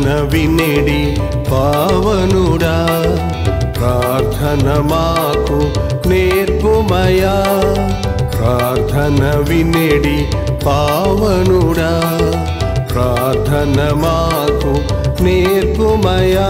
ప్రార్థన వినెడి పావనుడా ప్రార్థన మాకు నేర్పుమయా ప్రార్థన వినెడి పావనుడా ప్రార్థన మాకు నేర్పుమయా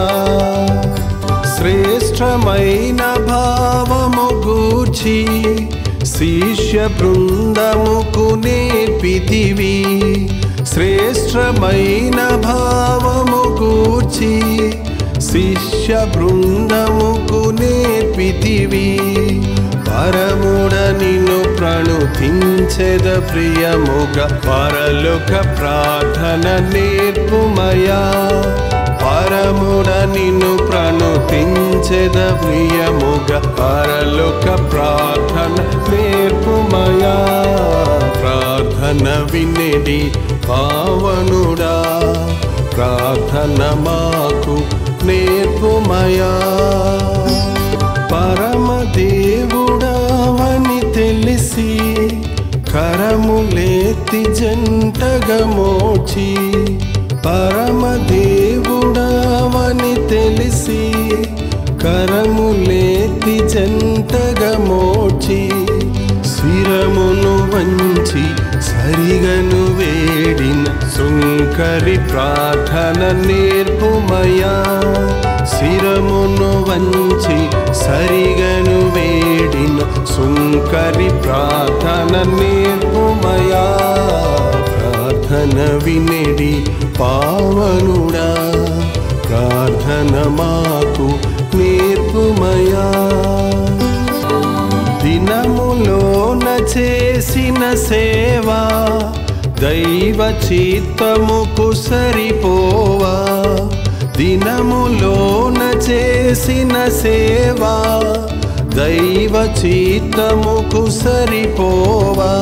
శ్రేష్టమైన భావము గూర్చి శిష్య బృందముకు నేర్పితివి శ్రేష్టమైన భావము గూర్చి శిష్య బృందముకు నేర్పితివి పరముడ నిన్ను ప్రణుతించెద ప్రియముగ పరలోక ప్రార్థన నేర్పుమయా పరముడ నిన్ను ప్రణుతించెద ప్రియముగ పరలోక ప్రార్థన నేర్పుమయా ప్రార్థన వినెడి పావనుడా ప్రార్థన మాకు నేర్పుమయా పరమదేవుడావని తెలిసి కరములేతి జంటగా మోచి పరమదేవుడావని తెలిసి కరములేతి జంటగా మోచి శిరమును వంచి సరిగను వేడిన సుంకరి ప్రార్థన నేర్పుమయా శిరమును వంచి సరిగను వేడిన సుంకరి ప్రార్థన నేర్పుమయా ప్రార్థన వినెడి పావనుడా ప్రార్థన మాకు నేర్పుమయా దినములోన చేసిన సేవ దైవ చిత్తముకు సరిపోవా దినములోన చేసిన సేవ దైవ చిత్తముకు సరిపోవా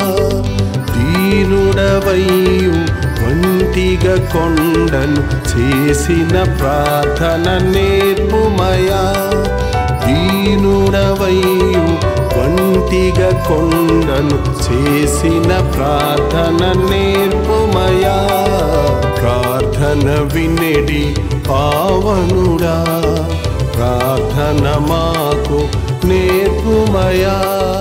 దీనుడవయ్యు ఒంటిగా కొండను చేసిన ప్రార్థన నేర్పుమయా దీనుడవయ్యు ఒంటిగా కొండను చేసిన ప్రార్థన నేర్పుమయా ప్రార్థన వినెడి పావనుడా ప్రార్థన మాకు నేర్పుమయా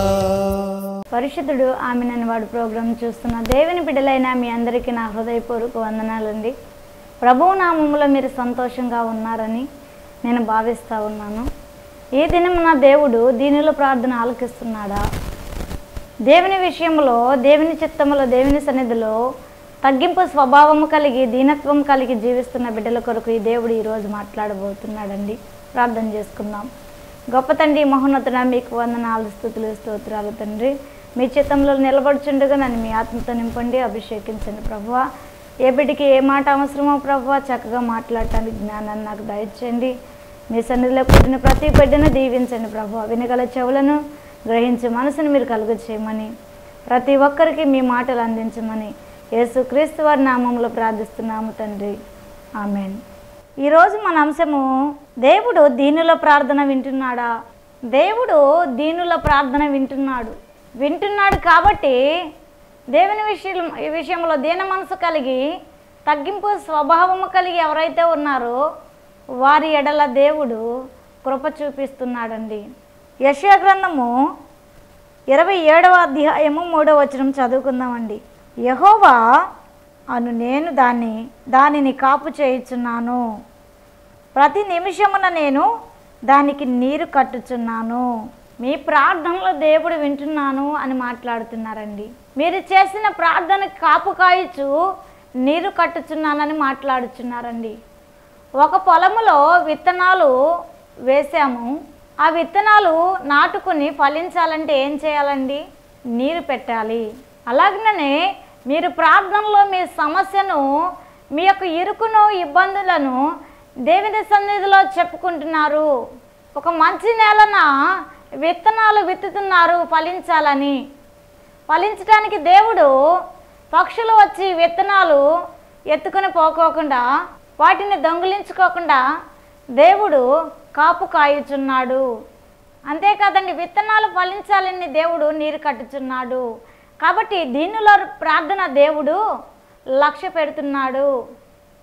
పరిశుద్ధుడు ఆమె నన్ను వాడు ప్రోగ్రాం చూస్తున్న దేవుని బిడ్డలైన మీ అందరికీ నా హృదయపూర్వక వందనాలండి ప్రభువు నామములో మీరు సంతోషంగా ఉన్నారని నేను భావిస్తూ ఉన్నాను ఈ దినం నా దేవుడు దీనిలో ప్రార్థన ఆలకిస్తున్నాడా దేవుని విషయంలో దేవుని చిత్తములో దేవుని సన్నిధిలో తగ్గింపు స్వభావము కలిగి దీనత్వం కలిగి జీవిస్తున్న బిడ్డల కొరకు ఈ దేవుడు ఈరోజు మాట్లాడబోతున్నాడండి ప్రార్థన చేసుకుందాం గొప్ప తండ్రి మహోన్నతుడ మీకు వందనాలు స్థుతులు స్తోత్రాలు తండ్రి మీ చిత్తంలో నిలబడుచుండగా నన్ను మీ ఆత్మతో నింపండి అభిషేకించండి ప్రభువా ఏ బిడ్డకి ఏ మాట అవసరమో ప్రభువా చక్కగా మాట్లాడటానికి జ్ఞానాన్ని నాకు దయచేయండి మీ సన్నిధిలో పుట్టిన ప్రతి బిడ్డను దీవించండి ప్రభు వినగల చెవులను గ్రహించి మనసును మీరు కలుగ చేయమని ప్రతి ఒక్కరికి మీ మాటలు అందించమని యేసు క్రీస్తు వారి నామంలో ప్రార్థిస్తున్నాము తండ్రి ఆమెన్ ఈరోజు మన అంశము దేవుడు దీనుల ప్రార్థన వింటున్నాడా దేవుడు దీనుల ప్రార్థన వింటున్నాడు వింటున్నాడు కాబట్టి దేవుని విషయం ఈ విషయంలో దీన మనసు కలిగి తగ్గింపు స్వభావము కలిగి ఎవరైతే ఉన్నారో వారి ఎడల దేవుడు కృప చూపిస్తున్నాడండి యశయ గ్రంథము ఇరవై ఏడవ అధ్యాయము మూడవ వచనం చదువుకుందామండి యహోవా అను నేను దాన్ని దానిని కాపు చేయుచున్నాను ప్రతి నిమిషమున నేను దానికి నీరు కట్టుచున్నాను మీ ప్రార్థనలో దేవుడు వింటున్నాను అని మాట్లాడుతున్నారండి మీరు చేసిన ప్రార్థనకి కాపు కాయచు నీరు కట్టుచున్నానని మాట్లాడుచున్నారండి ఒక పొలములో విత్తనాలు వేసాము ఆ విత్తనాలు నాటుకుని ఫలించాలంటే ఏం చేయాలండి నీరు పెట్టాలి అలాగనే మీరు ప్రార్థనలో మీ సమస్యను మీ యొక్క ఇరుకును ఇబ్బందులను దేవుని సన్నిధిలో చెప్పుకుంటున్నారు ఒక మంచి నేలన విత్తనాలు విత్తుతున్నారు ఫలించాలని ఫలించడానికి దేవుడు పక్షులు వచ్చి విత్తనాలు ఎత్తుకొని పోకోకుండా వాటిని దొంగిలించుకోకుండా దేవుడు కాపు కాయుచున్నాడు అంతేకాదండి విత్తనాలు ఫలించాలని దేవుడు నీరు కట్టుచున్నాడు కాబట్టి దీనిలో ప్రార్థన దేవుడు లక్ష్య పెడుతున్నాడు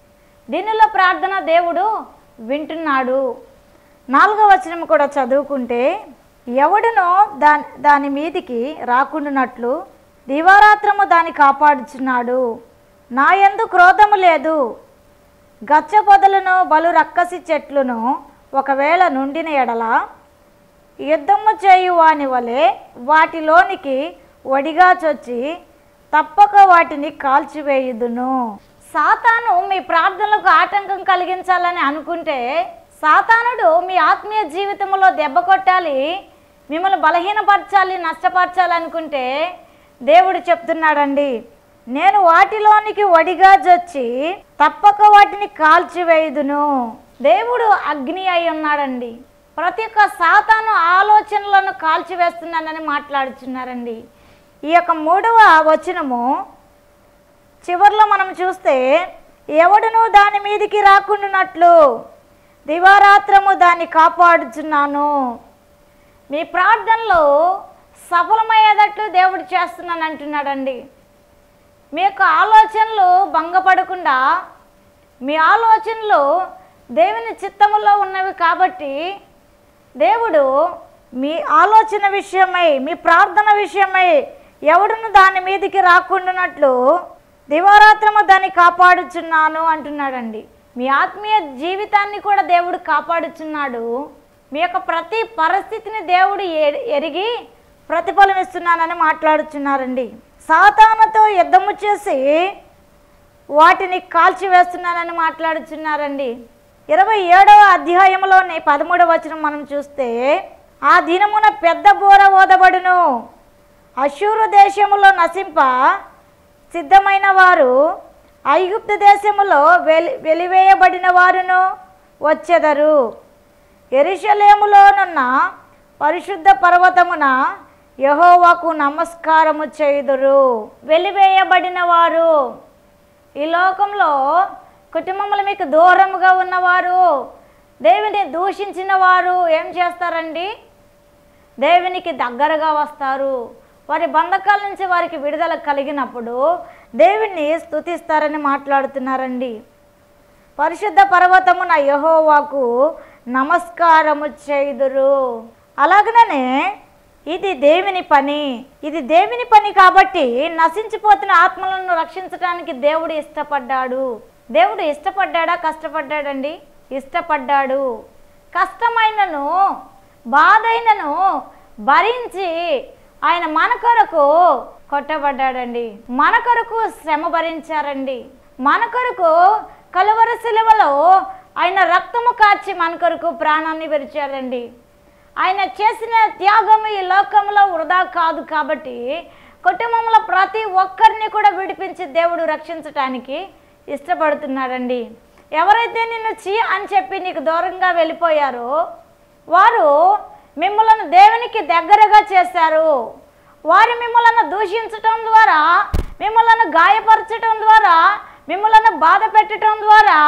దీనిలో ప్రార్థన దేవుడు వింటున్నాడు నాలుగో వచనం కూడా చదువుకుంటే ఎవడునో దాని దాని మీదికి రాకుండానట్లు దివారాత్రము దాన్ని కాపాడుచున్నాడు నా యందు క్రోధము లేదు గచ్చ పొదలను బలు రక్కసి చెట్లును ఒకవేళ నుండిన ఎడల యుద్ధము చేయు వాని వలె వాటిలోనికి ఒడిగా చొచ్చి తప్పక వాటిని కాల్చివేయుదును సాతాను మీ ప్రార్థనలకు ఆటంకం కలిగించాలని అనుకుంటే సాతానుడు మీ ఆత్మీయ జీవితంలో దెబ్బ కొట్టాలి మిమ్మల్ని బలహీనపరచాలి నష్టపరచాలి అనుకుంటే దేవుడు చెప్తున్నాడండి నేను వాటిలోనికి వడిగా జొచ్చి తప్పక వాటిని కాల్చివేయుదును దేవుడు అగ్ని అయి ఉన్నాడండి ప్రతి ఒక్క సాతాను ఆలోచనలను కాల్చివేస్తున్నానని మాట్లాడుచున్నారండి ఈ యొక్క మూడవ వచనము చివర్లో మనం చూస్తే ఎవడును దాని మీదికి రాకుండానట్లు దివారాత్రము దాన్ని కాపాడుచున్నాను మీ ప్రార్థనలో సఫలమయ్యేటట్లు దేవుడు చేస్తున్నాను అంటున్నాడండి మీ యొక్క ఆలోచనలు భంగపడకుండా మీ ఆలోచనలు దేవుని చిత్తములో ఉన్నవి కాబట్టి దేవుడు మీ ఆలోచన విషయమై మీ ప్రార్థన విషయమై ఎవడును దాని మీదికి రాకుండానట్లు దివారాత్రము దాన్ని కాపాడుచున్నాను అంటున్నాడండి మీ ఆత్మీయ జీవితాన్ని కూడా దేవుడు కాపాడుచున్నాడు మీ యొక్క ప్రతి పరిస్థితిని దేవుడు ఎ- ఎరిగి ప్రతిఫలం ఇస్తున్నానని మాట్లాడుచున్నారండి సాతానుతో యుద్ధము చేసి వాటిని కాల్చివేస్తున్నానని మాట్లాడుచున్నారండి ఇరవై ఏడవ అధ్యాయంలోని పదమూడవ వచనం మనం చూస్తే ఆ దినమున పెద్ద బోర ఓదబడును అశూరు దేశములో నశింప సిద్ధమైన వారు ఐగుప్తు దేశములో వెలి వెలివేయబడిన వారును వచ్చెదరు ఎరుషలేములోనున్న పరిశుద్ధ పర్వతమున యహోవాకు నమస్కారము చేయుదురు వెలివేయబడిన వారు ఈ లోకంలో కుటుంబములు మీకు దూరముగా ఉన్నవారు దేవుని దూషించిన వారు ఏం చేస్తారండి దేవునికి దగ్గరగా వస్తారు వారి బంధకాల నుంచి వారికి విడుదల కలిగినప్పుడు దేవుణ్ణి స్తుతిస్తారని మాట్లాడుతున్నారండి పరిశుద్ధ పర్వతమున యహోవాకు నమస్కారము చేయుదురు అలాగనే ఇది దేవుని పని ఇది దేవుని పని కాబట్టి నశించిపోతున్న ఆత్మలను రక్షించడానికి దేవుడు ఇష్టపడ్డాడు దేవుడు ఇష్టపడ్డాడా కష్టపడ్డాడండి ఇష్టపడ్డాడు కష్టమైనను బాధైనను భరించి ఆయన మన కొరకు కొట్టబడ్డాడండి మన కొరకు శ్రమ భరించారండి మన కొరకు కలువర శిలువలో ఆయన రక్తము కార్చి మన కొరకు ప్రాణాన్ని విరిచారండి ఆయన చేసిన త్యాగం ఈ లోకంలో వృధా కాదు కాబట్టి కుటుంబంలో ప్రతి ఒక్కరిని కూడా విడిపించి దేవుడు రక్షించటానికి ఇష్టపడుతున్నాడండి ఎవరైతే నిన్ను చీ అని చెప్పి నీకు దూరంగా వెళ్ళిపోయారో వారు మిమ్మల్ని దేవునికి దగ్గరగా చేశారు వారు మిమ్మల్ని దూషించటం ద్వారా మిమ్మల్ని గాయపరచటం ద్వారా మిమ్మల్ని బాధ పెట్టడం ద్వారా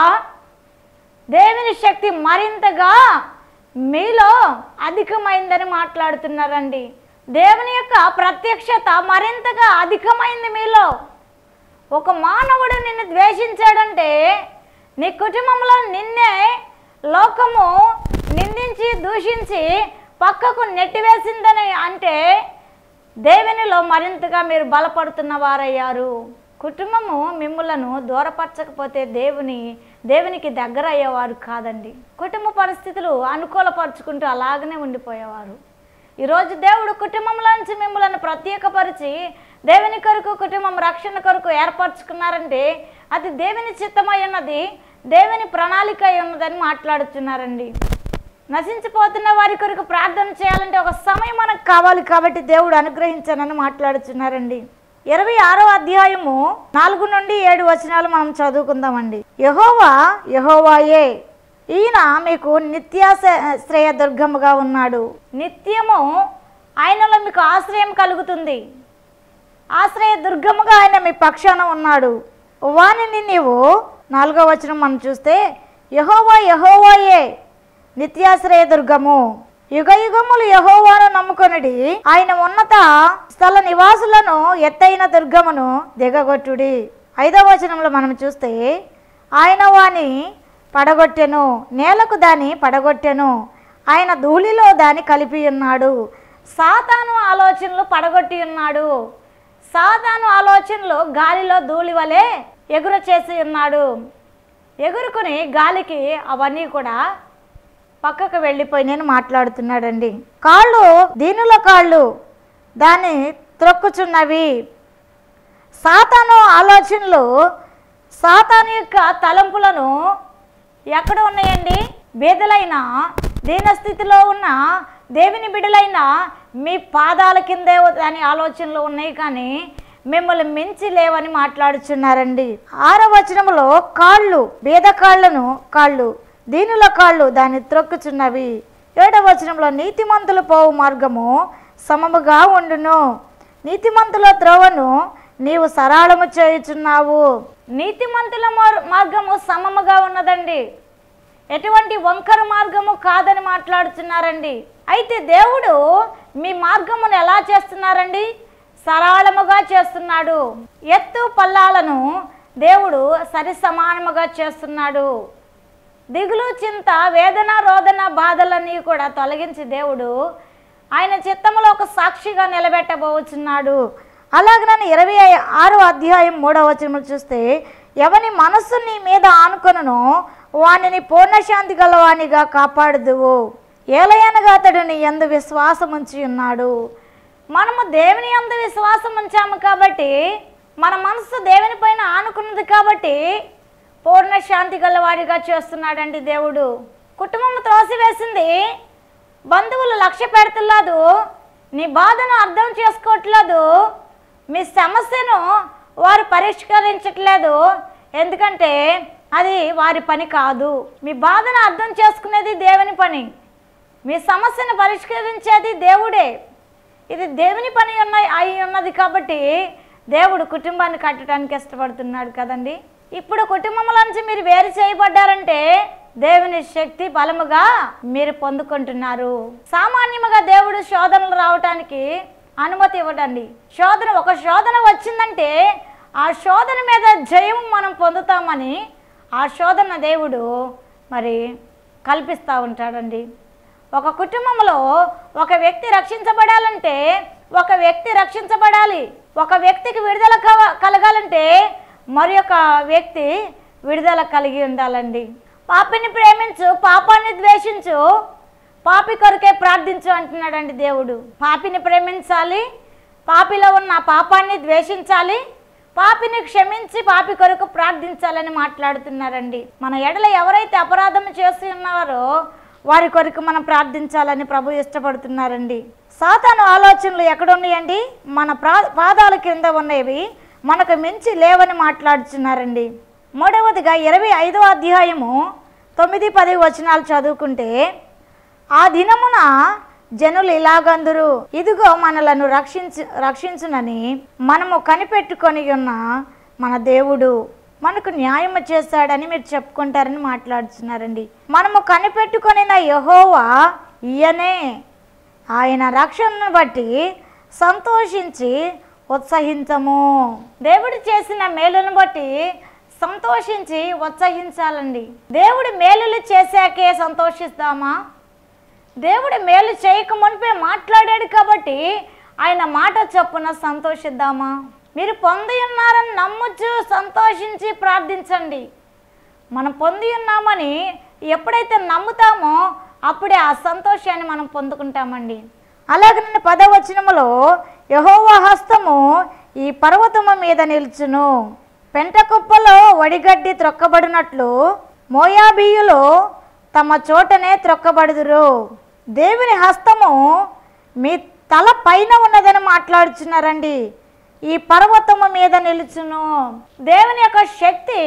దేవుని శక్తి మరింతగా మీలో అధికమైందని మాట్లాడుతున్నారండి దేవుని యొక్క ప్రత్యక్షత మరింతగా అధికమైంది మీలో ఒక మానవుడు నిన్ను ద్వేషించాడంటే నీ కుటుంబంలో నిన్నే లోకము నిందించి దూషించి పక్కకు నెట్టివేసిందని అంటే దేవునిలో మరింతగా మీరు బలపడుతున్న వారయ్యారు కుటుంబము మిమ్ములను దూరపరచకపోతే దేవుని దేవునికి దగ్గర అయ్యేవారు కాదండి కుటుంబ పరిస్థితులు అనుకూలపరుచుకుంటూ అలాగనే ఉండిపోయేవారు ఈరోజు దేవుడు కుటుంబంలోంచి మిమ్మల్ని ప్రత్యేకపరిచి దేవుని కొరకు కుటుంబం రక్షణ కొరకు ఏర్పరచుకున్నారంటే అది దేవుని చిత్తమై ఉన్నది దేవుని ప్రణాళిక అయి ఉన్నదని మాట్లాడుతున్నారండి నశించిపోతున్న వారి కొరకు ప్రార్థన చేయాలంటే ఒక సమయం మనకు కావాలి కాబట్టి దేవుడు అనుగ్రహించానని మాట్లాడుతున్నారండి ఇరవై ఆరో అధ్యాయము నాలుగు నుండి ఏడు వచనాలు మనం చదువుకుందామండి యహోవా యహోవాయే ఈయన మీకు నిత్యాశ్రయ దుర్గముగా ఉన్నాడు నిత్యము ఆయనలో మీకు ఆశ్రయం కలుగుతుంది ఆశ్రయ దుర్గముగా ఆయన మీ పక్షాన ఉన్నాడు వానిని నీవు నాలుగో వచనం మనం చూస్తే యహోవా యహోవాయే నిత్యాశ్రయ దుర్గము యుగ యుగములు యహోవాను నమ్ముకొనుడి ఆయన ఉన్నత స్థల నివాసులను ఎత్తైన దుర్గమును దిగగొట్టుడి ఐదవ వచనంలో మనం చూస్తే ఆయన వాని పడగొట్టెను నేలకు దాన్ని పడగొట్టెను ఆయన ధూళిలో దాన్ని కలిపి ఉన్నాడు సాతాను ఆలోచనలు పడగొట్టి ఉన్నాడు సాతాను ఆలోచనలు గాలిలో ధూళి వలె ఎగురు చేసి ఉన్నాడు ఎగురుకుని గాలికి అవన్నీ కూడా పక్కకు వెళ్ళిపోయి నేను మాట్లాడుతున్నాడండి కాళ్ళు దీనుల కాళ్ళు దాన్ని త్రొక్కుచున్నవి సాతాను ఆలోచనలు సాతాను యొక్క తలంపులను ఎక్కడ ఉన్నాయండి బీదలైన దీనస్థితిలో ఉన్న దేవుని బిడ్డలైన మీ పాదాల కిందే దాని ఆలోచనలు ఉన్నాయి కానీ మిమ్మల్ని మించి లేవని మాట్లాడుచున్నారండి ఆరో వచనములో కాళ్ళు బీద కాళ్ళను కాళ్ళు దీనుల కాళ్ళు దాన్ని త్రొక్కుచున్నవి ఏడవ వచనంలో నీతిమంతులు పోవు మార్గము సమముగా ఉండును నీతిమంతుల త్రోవను నీవు సరళము చేయుచున్నావు నీతిమంతుల మార్- మార్గము సమముగా ఉన్నదండి ఎటువంటి వంకర మార్గము కాదని మాట్లాడుతున్నారండి అయితే దేవుడు మీ మార్గమును ఎలా చేస్తున్నారండి సరళముగా చేస్తున్నాడు ఎత్తు పల్లాలను దేవుడు సరి సమానముగా చేస్తున్నాడు దిగులు చింత వేదన రోదన బాధలన్నీ కూడా తొలగించి దేవుడు ఆయన చిత్తములో ఒక సాక్షిగా నిలబెట్టబోచున్నాడు అలాగే నన్ను ఇరవై ఆరో అధ్యాయం మూడవ వచనములు చూస్తే ఎవని మనస్సు నీ మీద ఆనుకొనునో వానిని పూర్ణశాంతి గలవానిగా కాపాడుదువు ఏలయనగా అతడు నీ ఎందు విశ్వాసం ఉంచి ఉన్నాడు మనము దేవుని యందు విశ్వాసం ఉంచాము కాబట్టి మన మనసు దేవుని పైన ఆనుకున్నది కాబట్టి పూర్ణ శాంతి గలవాడిగా చేస్తున్నాడండి దేవుడు కుటుంబం త్రోసివేసింది బంధువులు లక్ష్య పెడతలేదు నీ బాధను అర్థం చేసుకోవట్లేదు మీ సమస్యను వారు పరిష్కరించట్లేదు ఎందుకంటే అది వారి పని కాదు మీ బాధను అర్థం చేసుకునేది దేవుని పని మీ సమస్యను పరిష్కరించేది దేవుడే ఇది దేవుని పని ఉన్న అయి ఉన్నది కాబట్టి దేవుడు కుటుంబాన్ని కట్టడానికి ఇష్టపడుతున్నాడు కదండి ఇప్పుడు కుటుంబంలోంచి మీరు వేరు చేయబడ్డారంటే దేవుని శక్తి బలముగా మీరు పొందుకుంటున్నారు సామాన్యముగా దేవుడు శోధనలు రావటానికి అనుమతి ఇవ్వడండి శోధన ఒక శోధన వచ్చిందంటే ఆ శోధన మీద జయం మనం పొందుతామని ఆ శోధన దేవుడు మరి కల్పిస్తూ ఉంటాడండి ఒక కుటుంబంలో ఒక వ్యక్తి రక్షించబడాలంటే ఒక వ్యక్తి రక్షించబడాలి ఒక వ్యక్తికి విడుదల కవ- కలగాలంటే మరి ఒక వ్యక్తి విడుదల కలిగి ఉండాలండి పాపిని ప్రేమించు పాపాన్ని ద్వేషించు పాపి కొరకే ప్రార్థించు అంటున్నాడండి దేవుడు పాపిని ప్రేమించాలి పాపిలో ఉన్న పాపాన్ని ద్వేషించాలి పాపిని క్షమించి పాపి కొరకు ప్రార్థించాలని మాట్లాడుతున్నారండి మన ఎడల ఎవరైతే అపరాధం చేసి ఉన్నారో వారి కొరకు మనం ప్రార్థించాలని ప్రభు ఇష్టపడుతున్నారండి సాతాను ఆలోచనలు ఎక్కడున్నాయండి మన ప్రా పాదాల కింద ఉన్నవి మనకు మించి లేవని మాట్లాడుతున్నారండి మూడవదిగా ఇరవై ఐదవ అధ్యాయము తొమ్మిది పది వచనాలు చదువుకుంటే ఆ దినమున జనులు ఇలాగందురు ఇదిగో మనలను రక్షించు రక్షించునని మనము కనిపెట్టుకొని ఉన్న మన దేవుడు మనకు న్యాయము చేస్తాడని మీరు చెప్పుకుంటారని మాట్లాడుతున్నారండి మనము కనిపెట్టుకొనిన యహోవా ఈయనే ఆయన రక్షణను బట్టి సంతోషించి ఉత్సహించము దేవుడు చేసిన మేలును బట్టి సంతోషించి ఉత్సహించాలండి దేవుడు మేలులు చేశాకే సంతోషిస్తామా దేవుడు మేలు చేయక మునిపే మాట్లాడాడు కాబట్టి ఆయన మాట చొప్పున సంతోషిద్దామా మీరు పొంది ఉన్నారని నమ్మొచ్చు సంతోషించి ప్రార్థించండి మనం పొంది ఉన్నామని ఎప్పుడైతే నమ్ముతామో అప్పుడే ఆ సంతోషాన్ని మనం పొందుకుంటామండి అలాగే నేను పదవచనములో యహోవా హస్తము ఈ పర్వతము మీద నిల్చును పెంటకుప్పలో వడిగడ్డి త్రొక్కబడినట్లు మోయాబీయులు తమ చోటనే త్రొక్కబడుదురు దేవుని హస్తము మీ తల పైన ఉన్నదని మాట్లాడుచున్నారండి ఈ పర్వతము మీద నిలుచును దేవుని యొక్క శక్తి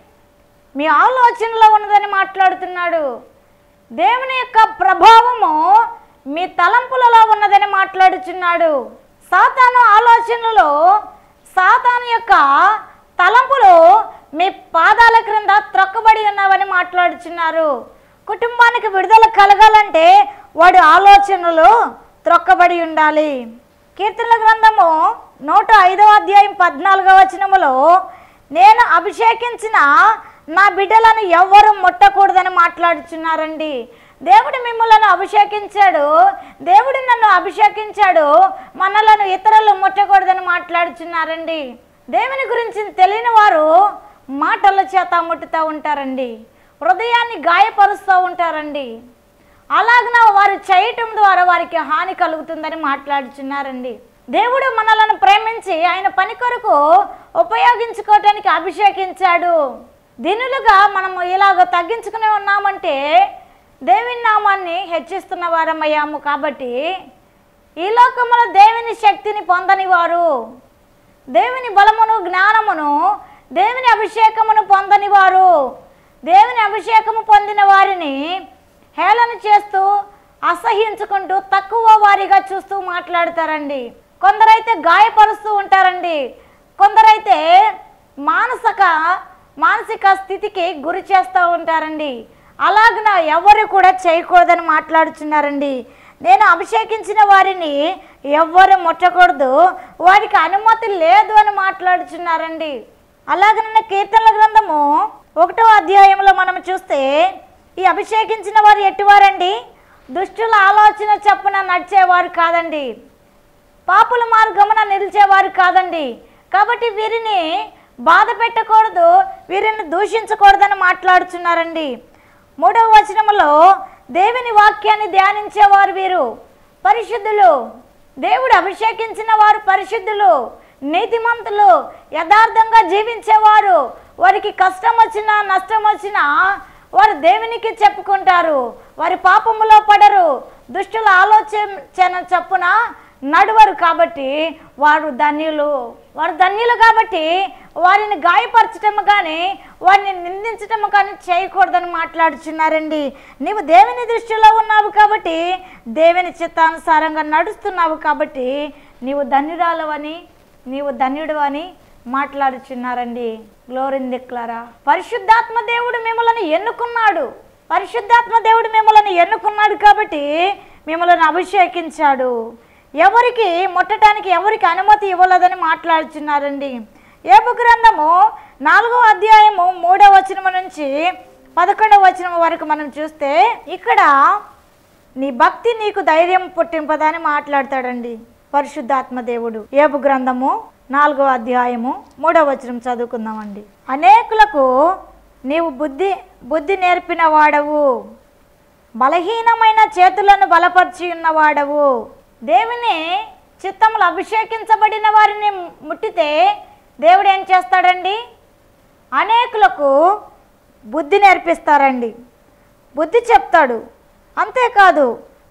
మీ ఆలోచనలో ఉన్నదని మాట్లాడుతున్నాడు దేవుని యొక్క ప్రభావము మీ తలంపులలో ఉన్నదని మాట్లాడుచున్నాడు సాతాను ఆలోచనలో సాతాను యొక్క తలంపులు మీ పాదాల క్రింద త్రొక్కబడి ఉన్నావని మాట్లాడుచున్నారు కుటుంబానికి విడుదల కలగాలంటే వాడి ఆలోచనలు త్రొక్కబడి ఉండాలి కీర్తనల గ్రంథము నూట ఐదవ అధ్యాయం పద్నాలుగవ వచనములో నేను అభిషేకించిన నా బిడ్డలను ఎవ్వరు ముట్టకూడదని మాట్లాడుచున్నారండి దేవుడు మిమ్మల్ని అభిషేకించాడు దేవుడు నన్ను అభిషేకించాడు మనలను ఇతరులు ముట్టకూడదని మాట్లాడుచున్నారండి దేవుని గురించి తెలియని వారు మాటల చేత ముట్టుతూ ఉంటారండి హృదయాన్ని గాయపరుస్తూ ఉంటారండి అలాగన వారు చేయటం ద్వారా వారికి హాని కలుగుతుందని మాట్లాడుచున్నారండి దేవుడు మనలను ప్రేమించి ఆయన పని కొరకు ఉపయోగించుకోవటానికి అభిషేకించాడు దీనులుగా మనము ఇలాగ తగ్గించుకుని ఉన్నామంటే దేవుని నామాన్ని హెచ్చిస్తున్న వారమయ్యాము కాబట్టి ఈ లోకములో దేవుని శక్తిని పొందని వారు దేవుని బలమును జ్ఞానమును దేవుని అభిషేకమును పొందని వారు దేవుని అభిషేకము పొందిన వారిని హేళన చేస్తూ అసహ్యించుకుంటూ తక్కువ వారిగా చూస్తూ మాట్లాడతారండి కొందరైతే గాయపరుస్తూ ఉంటారండి కొందరైతే మానసిక మానసిక స్థితికి గురి చేస్తూ ఉంటారండి అలాగన ఎవరు కూడా చేయకూడదని మాట్లాడుచున్నారండి నేను అభిషేకించిన వారిని ఎవ్వరు ముట్టకూడదు వారికి అనుమతి లేదు అని మాట్లాడుచున్నారండి అలాగనన్న కీర్తనల గ్రంథము ఒకటో అధ్యాయంలో మనం చూస్తే ఈ అభిషేకించిన వారు ఎట్టివారండి దుష్టుల ఆలోచన చప్పున నడిచేవారు కాదండి పాపుల మార్గమున నిలిచేవారు కాదండి కాబట్టి వీరిని బాధ పెట్టకూడదు వీరిని దూషించకూడదని మాట్లాడుచున్నారండి మూడవ వచనములో దేవుని వాక్యాన్ని ధ్యానించేవారు వీరు పరిశుద్ధులు దేవుడు అభిషేకించిన వారు పరిశుద్ధులు నీతిమంతులు యథార్థంగా జీవించేవారు వారికి కష్టం వచ్చినా నష్టం వచ్చినా వారు దేవునికి చెప్పుకుంటారు వారి పాపములో పడరు దుష్టుల ఆలోచన చప్పున నడువరు కాబట్టి వారు ధన్యులు వారు ధన్యులు కాబట్టి వారిని గాయపరచటం కానీ వారిని నిందించటం కానీ చేయకూడదని మాట్లాడుచున్నారండి నీవు దేవుని దృష్టిలో ఉన్నావు కాబట్టి దేవుని చిత్తానుసారంగా నడుస్తున్నావు కాబట్టి నీవు ధన్యురాలవని నీవు ధన్యుడు అని మాట్లాడుచున్నారండి గ్లోరిన్ దిక్లారా పరిశుద్ధాత్మ దేవుడు మిమ్మల్ని ఎన్నుకున్నాడు పరిశుద్ధాత్మ దేవుడు మిమ్మల్ని ఎన్నుకున్నాడు కాబట్టి మిమ్మల్ని అభిషేకించాడు ఎవరికి ముట్టడానికి ఎవరికి అనుమతి ఇవ్వలేదని మాట్లాడుచున్నారండి ఏపు గ్రంథము నాలుగో అధ్యాయము మూడో వచనము నుంచి పదకొండవ వచనం వరకు మనం చూస్తే ఇక్కడ నీ భక్తి నీకు ధైర్యం పుట్టింపదని మాట్లాడతాడండి పరిశుద్ధాత్మ దేవుడు ఏపు గ్రంథము నాలుగో అధ్యాయము మూడో వచనం చదువుకుందామండి అనేకులకు నీవు బుద్ధి బుద్ధి నేర్పిన వాడవు బలహీనమైన చేతులను బలపరిచి ఉన్నవాడవు దేవుని చిత్తములు అభిషేకించబడిన వారిని ముట్టితే దేవుడు ఏం చేస్తాడండి అనేకులకు బుద్ధి నేర్పిస్తారండి బుద్ధి చెప్తాడు అంతేకాదు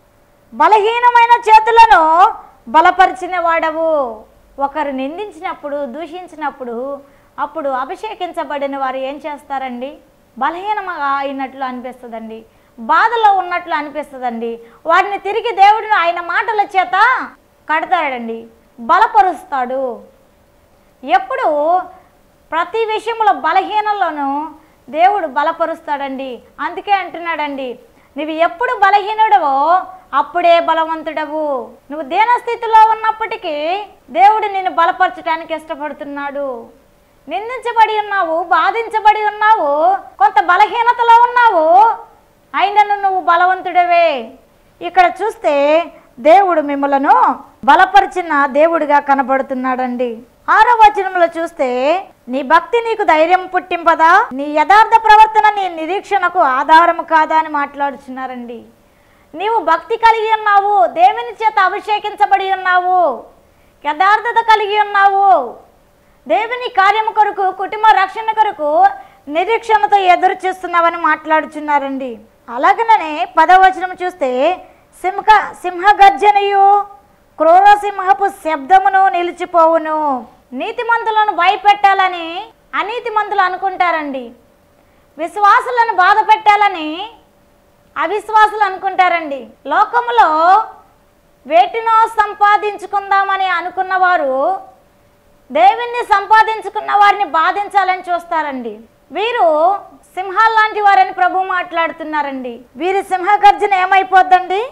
బలహీనమైన చేతులను బలపరిచిన వాడవు ఒకరు నిందించినప్పుడు దూషించినప్పుడు అప్పుడు అభిషేకించబడిన వారు ఏం చేస్తారండి బలహీనంగా అయినట్లు అనిపిస్తుందండి బాధలో ఉన్నట్లు అనిపిస్తుందండి వారిని తిరిగి దేవుడిని ఆయన మాటల చేత కడతాడండి బలపరుస్తాడు ఎప్పుడు ప్రతి విషయంలో బలహీనలోనూ దేవుడు బలపరుస్తాడండి అందుకే అంటున్నాడండి నువ్వు ఎప్పుడు బలహీనుడవో అప్పుడే బలవంతుడవు నువ్వు దీనస్థితిలో ఉన్నప్పటికీ దేవుడు నిన్ను బలపరచడానికి ఇష్టపడుతున్నాడు నిందించబడి ఉన్నావు బాధించబడి ఉన్నావు కొంత బలహీనతలో ఉన్నావు అయినను నువ్వు బలవంతుడవే ఇక్కడ చూస్తే దేవుడు మిమ్మలను బలపరిచిన దేవుడిగా కనబడుతున్నాడండి ఆరో వచనంలో చూస్తే నీ భక్తి నీకు ధైర్యం పుట్టింపదా నీ యథార్థ ప్రవర్తన నీ నిరీక్షణకు ఆధారము కాదా అని మాట్లాడుచున్నారండి నీవు భక్తి కలిగి ఉన్నావు దేవుని చేత అభిషేకించబడి ఉన్నావు యథార్థత కలిగి ఉన్నావు దేవుని కార్యము కొరకు కుటుంబ రక్షణ కొరకు నిరీక్షణతో ఎదురు చూస్తున్నావని మాట్లాడుచున్నారండి అలాగనే పదవచనం చూస్తే సింహ సింహగర్జనయు క్రూర సింహపు శబ్దమును నిలిచిపోవును నీతిమంతులను భయపెట్టాలని అనీతిమంతులు అనుకుంటారండి విశ్వాసులను బాధ పెట్టాలని అవిశ్వాసులు అనుకుంటారండి లోకములో వేటినో సంపాదించుకుందామని అనుకున్నవారు దేవుణ్ణి సంపాదించుకున్న వారిని బాధించాలని చూస్తారండి వీరు సింహాలు లాంటి వారని ప్రభు మాట్లాడుతున్నారండి వీరి సింహగర్జన ఏమైపోద్దండి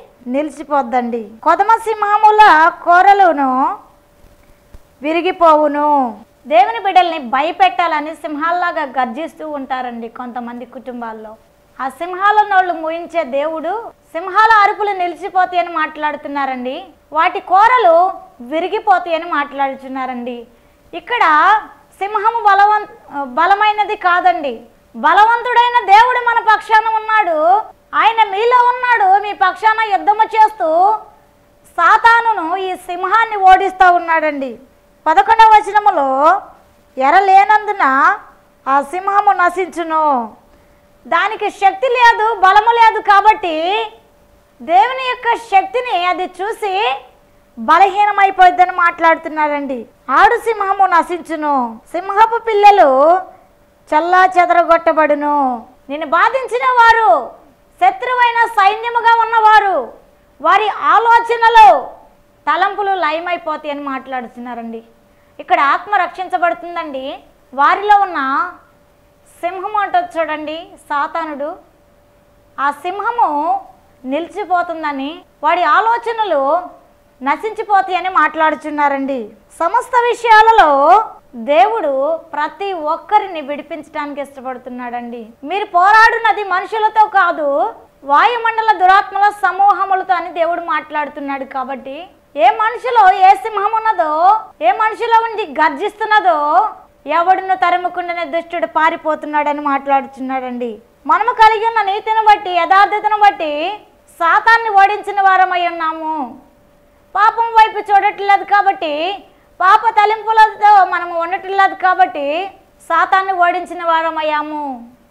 నిలిచిపోద్దండి కొదమ సింహముల కూరలును విరిగిపోవును దేవుని బిడ్డల్ని భయపెట్టాలని సింహాల్లాగా గర్జిస్తూ ఉంటారండి కొంతమంది కుటుంబాల్లో ఆ సింహాల నోళ్ళు మూయించే దేవుడు సింహాల అరుపులు నిలిచిపోతాయని మాట్లాడుతున్నారండి వాటి కోరలు విరిగిపోతాయని మాట్లాడుతున్నారండి ఇక్కడ సింహము బలవం బలమైనది కాదండి బలవంతుడైన దేవుడు మన పక్షాన ఉన్నాడు ఆయన మీలో ఉన్నాడు మీ పక్షాన యుద్ధము చేస్తూ సాతానును ఈ సింహాన్ని ఓడిస్తూ ఉన్నాడండి పదకొండవ వచనములో ఎర లేనందున ఆ సింహము నశించును దానికి శక్తి లేదు బలము లేదు కాబట్టి దేవుని యొక్క శక్తిని అది చూసి బలహీనమైపోద్దని మాట్లాడుతున్నారండి ఆడు సింహము నశించును సింహపు పిల్లలు చల్లా చెదరగొట్టబడును నిన్ను బాధించిన వారు శత్రువైన సైన్యముగా ఉన్నవారు వారి ఆలోచనలు తలంపులు లయమైపోతాయి అని మాట్లాడుతున్నారండి ఇక్కడ ఆత్మ రక్షించబడుతుందండి వారిలో ఉన్న సింహం అంటది చూడండి సాతానుడు ఆ సింహము నిలిచిపోతుందని వాడి ఆలోచనలు నశించిపోతాయని మాట్లాడుచున్నారండి సమస్త విషయాలలో దేవుడు ప్రతి ఒక్కరిని విడిపించడానికి ఇష్టపడుతున్నాడండి మీరు పోరాడున్నది మనుషులతో కాదు వాయుమండల దురాత్మల సమూహములతో అని దేవుడు మాట్లాడుతున్నాడు కాబట్టి ఏ మనిషిలో ఏ సింహం ఉన్నదో ఏ మనిషిలో ఉండి గర్జిస్తున్నదో ఎవడును తరుముకుండానే దుష్టుడు పారిపోతున్నాడని మాట్లాడుతున్నాడండి మనము కలిగి ఉన్న నీతిని బట్టి యథార్థతను బట్టి సాతాన్ని ఓడించిన వారమై ఉన్నాము పాపం వైపు చూడట్లేదు కాబట్టి పాప తలింపులతో మనము ఉండట్లేదు కాబట్టి సాతాన్ని ఓడించిన వారమయ్యాము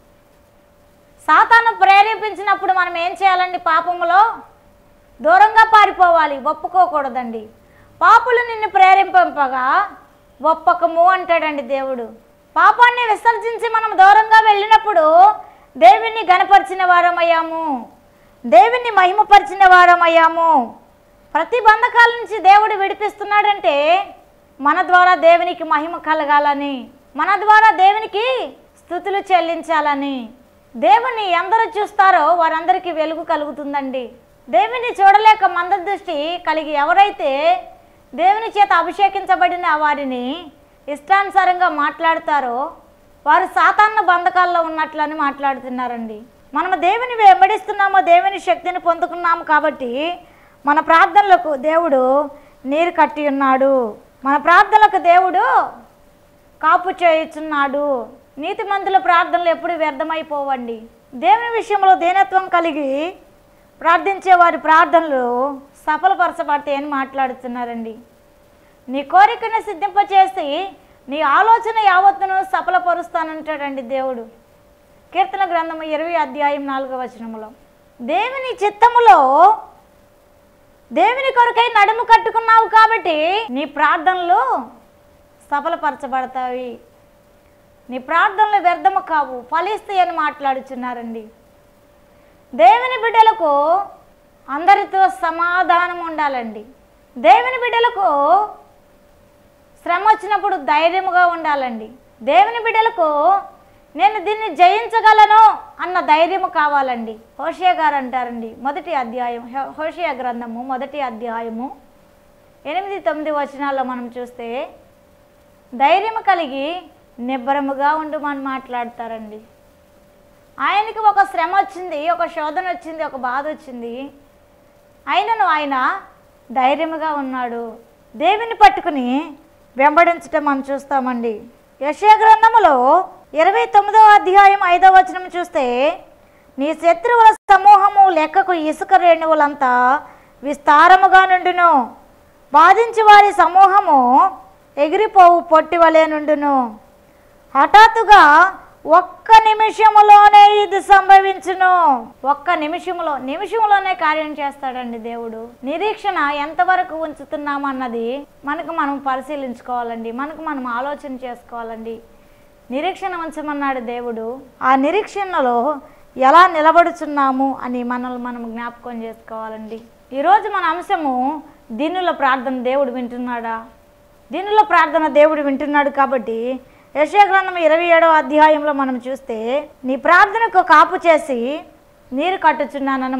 సాతాను ప్రేరేపించినప్పుడు మనం ఏం చేయాలండి పాపములో దూరంగా పారిపోవాలి ఒప్పుకోకూడదండి పాపులు నిన్ను ప్రేరేపింపగా ఒప్పకము అంటాడండి దేవుడు పాపాన్ని విసర్జించి మనం దూరంగా వెళ్ళినప్పుడు దేవుణ్ణి గనపరిచిన వారమయ్యాము దేవుణ్ణి మహిమపరిచిన వారమయ్యాము ప్రతి బంధకాల నుంచి దేవుడు విడిపిస్తున్నాడంటే మన ద్వారా దేవునికి మహిమ కలగాలని మన ద్వారా దేవునికి స్థుతులు చెల్లించాలని దేవుని ఎందరు చూస్తారో వారందరికీ వెలుగు కలుగుతుందండి దేవుని చూడలేక మందదృష్టి కలిగి ఎవరైతే దేవుని చేత అభిషేకించబడిన వారిని ఇష్టానుసారంగా మాట్లాడతారో వారు సాతాన్న బంధకాల్లో ఉన్నట్లని మాట్లాడుతున్నారండి మనము దేవుని వెంబడిస్తున్నామో దేవుని శక్తిని పొందుకున్నాము కాబట్టి మన ప్రార్థనలకు దేవుడు నీరు కట్టి ఉన్నాడు మన ప్రార్థనలకు దేవుడు కాపు చేయుచున్నాడు నీతిమంతుల ప్రార్థనలు ఎప్పుడు వ్యర్థమైపోవండి దేవుని విషయంలో దీనత్వం కలిగి ప్రార్థించే వారి ప్రార్థనలు సఫలపరచబడతాయని మాట్లాడుతున్నారండి నీ కోరికను సిద్ధింపచేసి నీ ఆలోచన యావత్తును సఫలపరుస్తానంటాడండి దేవుడు కీర్తన గ్రంథము ఇరవై అధ్యాయం నాలుగవ వచనములో దేవుని చిత్తములో దేవుని కొరకై నడుము కట్టుకున్నావు కాబట్టి నీ ప్రార్థనలు సఫలపరచబడతాయి నీ ప్రార్థనలు వ్యర్థము కావు ఫలిస్తాయి అని మాట్లాడుచున్నారండి దేవుని బిడ్డలకు అందరితో సమాధానం ఉండాలండి దేవుని బిడ్డలకు శ్రమ వచ్చినప్పుడు ధైర్యముగా ఉండాలండి దేవుని బిడ్డలకు నేను దీన్ని జయించగలను అన్న ధైర్యము కావాలండి హోషియా గారు అంటారండి మొదటి అధ్యాయం హో- హోషియా గ్రంథము మొదటి అధ్యాయము ఎనిమిది తొమ్మిది వచనాల్లో మనం చూస్తే ధైర్యము కలిగి నిబ్బరముగా ఉండమని మాట్లాడతారండి ఆయనకి ఒక శ్రమ వచ్చింది ఒక శోధన వచ్చింది ఒక బాధ వచ్చింది అయినను ఆయన ధైర్యముగా ఉన్నాడు దేవుని పట్టుకుని వెంబడించటం మనం చూస్తామండి యశయ గ్రంథములో ఇరవై తొమ్మిదవ అధ్యాయం ఐదవ వచనం చూస్తే నీ శత్రువుల సమూహము లెక్కకు ఇసుక రేణువులంతా విస్తారముగా నుండును బాధించి వారి సమూహము ఎగిరిపోవు పొట్టి వలె నుండును హఠాత్తుగా ఒక్క నిమిషములోనే ఇది సంభవించును ఒక్క నిమిషములో నిమిషంలోనే కార్యం చేస్తాడండి దేవుడు నిరీక్షణ ఎంతవరకు ఉంచుతున్నాము అన్నది మనకు మనం పరిశీలించుకోవాలండి మనకు మనం ఆలోచన చేసుకోవాలండి నిరీక్షణ ఉంచమన్నాడు దేవుడు ఆ నిరీక్షణలో ఎలా నిలబడుచున్నాము అని మనల్ని మనం జ్ఞాపకం చేసుకోవాలండి ఈరోజు మన అంశము దీనుల ప్రార్థన దేవుడు వింటున్నాడా దీనిలో ప్రార్థన దేవుడు వింటున్నాడు కాబట్టి యశయ గ్రంథం ఇరవై ఏడవ అధ్యాయంలో మనం చూస్తే నీ ప్రార్థనకు కాపు చేసి నీరు కట్టుచున్నానని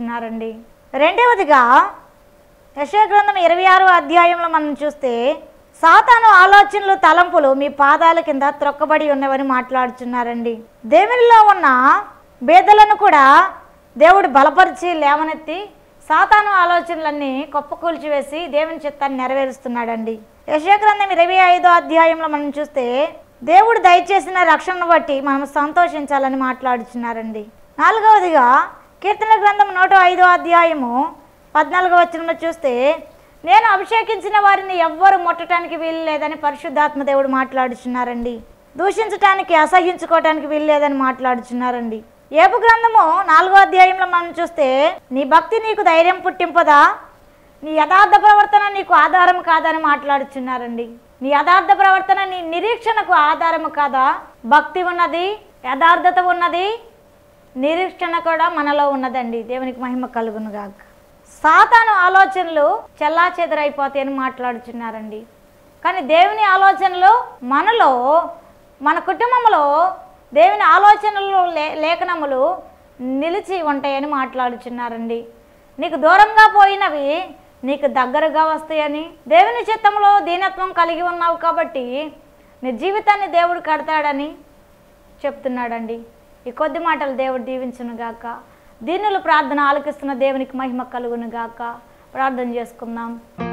మాట్లాడుచున్నారండి రెండవదిగా యశయ గ్రంథం ఇరవై ఆరవ అధ్యాయంలో మనం చూస్తే సాతాను ఆలోచనలు తలంపులు మీ పాదాల కింద త్రొక్కబడి ఉన్నవని మాట్లాడుచున్నారండి దేవునిలో ఉన్న బేదలను కూడా దేవుడు బలపరిచి లేవనెత్తి సాతాను ఆలోచనలన్నీ కుప్పకూల్చివేసి దేవుని చిత్తాన్ని నెరవేరుస్తున్నాడండి యశగ్రంథం ఇరవై ఐదో అధ్యాయంలో మనం చూస్తే దేవుడు దయచేసిన రక్షణను బట్టి మనం సంతోషించాలని మాట్లాడుచున్నారండి నాలుగవదిగా కీర్తన గ్రంథం నూట ఐదో అధ్యాయము పద్నాలుగో వచనంలో చూస్తే నేను అభిషేకించిన వారిని ఎవ్వరు ముట్టడానికి వీలు లేదని పరిశుద్ధాత్మ దేవుడు మాట్లాడుచున్నారండి దూషించటానికి అసహించుకోవటానికి వీలు లేదని మాట్లాడుచున్నారండి ఏపు గ్రంథము నాలుగో అధ్యాయంలో మనం చూస్తే నీ భక్తి నీకు ధైర్యం పుట్టింపదా నీ యథార్థ ప్రవర్తన నీకు ఆధారం కాదని మాట్లాడుచున్నారండి నీ యథార్థ ప్రవర్తన నీ నిరీక్షణకు ఆధారము కాదా భక్తి ఉన్నది యథార్థత ఉన్నది నిరీక్షణ కూడా మనలో ఉన్నదండి దేవునికి మహిమ కలుగును గాక సాతాను ఆలోచనలు చెల్లా చెదరైపోతాయని మాట్లాడుచున్నారండి కానీ దేవుని ఆలోచనలు మనలో మన కుటుంబంలో దేవుని ఆలోచనలు లే లేఖనములు నిలిచి ఉంటాయని మాట్లాడుచున్నారండి నీకు దూరంగా పోయినవి నీకు దగ్గరగా వస్తాయని దేవుని చిత్తంలో దీనత్వం కలిగి ఉన్నావు కాబట్టి నీ జీవితాన్ని దేవుడు కడతాడని చెప్తున్నాడండి ఈ కొద్ది మాటలు దేవుడు దీవించును గాక దీనులు ప్రార్థన ఆలకిస్తున్న దేవునికి మహిమ కలుగును గాక ప్రార్థన చేసుకుందాం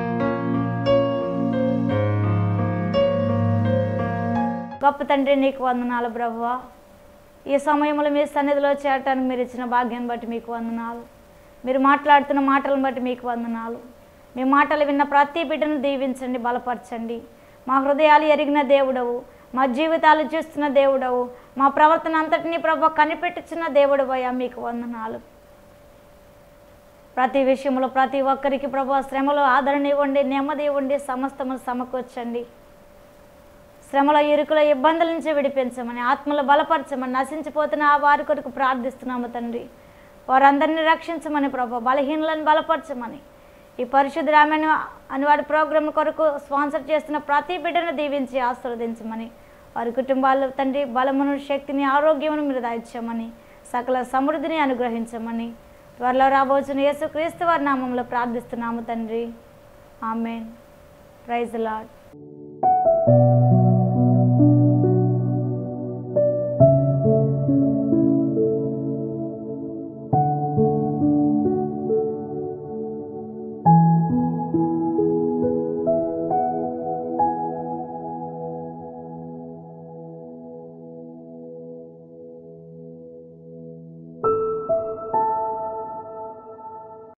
గొప్ప తండ్రి నీకు వందనాలు ప్రభువా ఈ సమయంలో మీ సన్నిధిలో చేరటానికి మీరు ఇచ్చిన భాగ్యాన్ని బట్టి మీకు వందనాలు మీరు మాట్లాడుతున్న మాటలను బట్టి మీకు వందనాలు మీ మాటలు విన్న ప్రతి బిడ్డను దీవించండి బలపరచండి మా హృదయాలు ఎరిగిన దేవుడవు మా జీవితాలు చూస్తున్న దేవుడవు మా ప్రవర్తన అంతటినీ ప్రభు కనిపెట్టుచున్న దేవుడు అయ్యా మీకు వందనాలు ప్రతి విషయంలో ప్రతి ఒక్కరికి ప్రభు శ్రమలో ఆదరణ ఇవ్వండి నెమ్మది ఇవ్వండి సమస్తము సమకూర్చండి శ్రమల ఇరుకుల ఇబ్బందుల నుంచి విడిపించమని ఆత్మలు బలపరచమని నశించిపోతున్న ఆ వారి కొరకు ప్రార్థిస్తున్నాము తండ్రి వారందరినీ రక్షించమని ప్రభు బలహీనులను బలపరచమని ఈ పరిశుద్ధ రామాయణ అనివాడి ప్రోగ్రాం కొరకు స్పాన్సర్ చేస్తున్న ప్రతి బిడ్డను దీవించి ఆశీర్వదించమని వారి కుటుంబాలు తండ్రి బలమును శక్తిని ఆరోగ్యమును మీరు దాయిచ్చమని సకల సమృద్ధిని అనుగ్రహించమని త్వరలో రాబోచున్న యేసుక్రీస్తు వారి నామంలో ప్రార్థిస్తున్నాము తండ్రి ఆమెన్ ప్రైజ్ లాడ్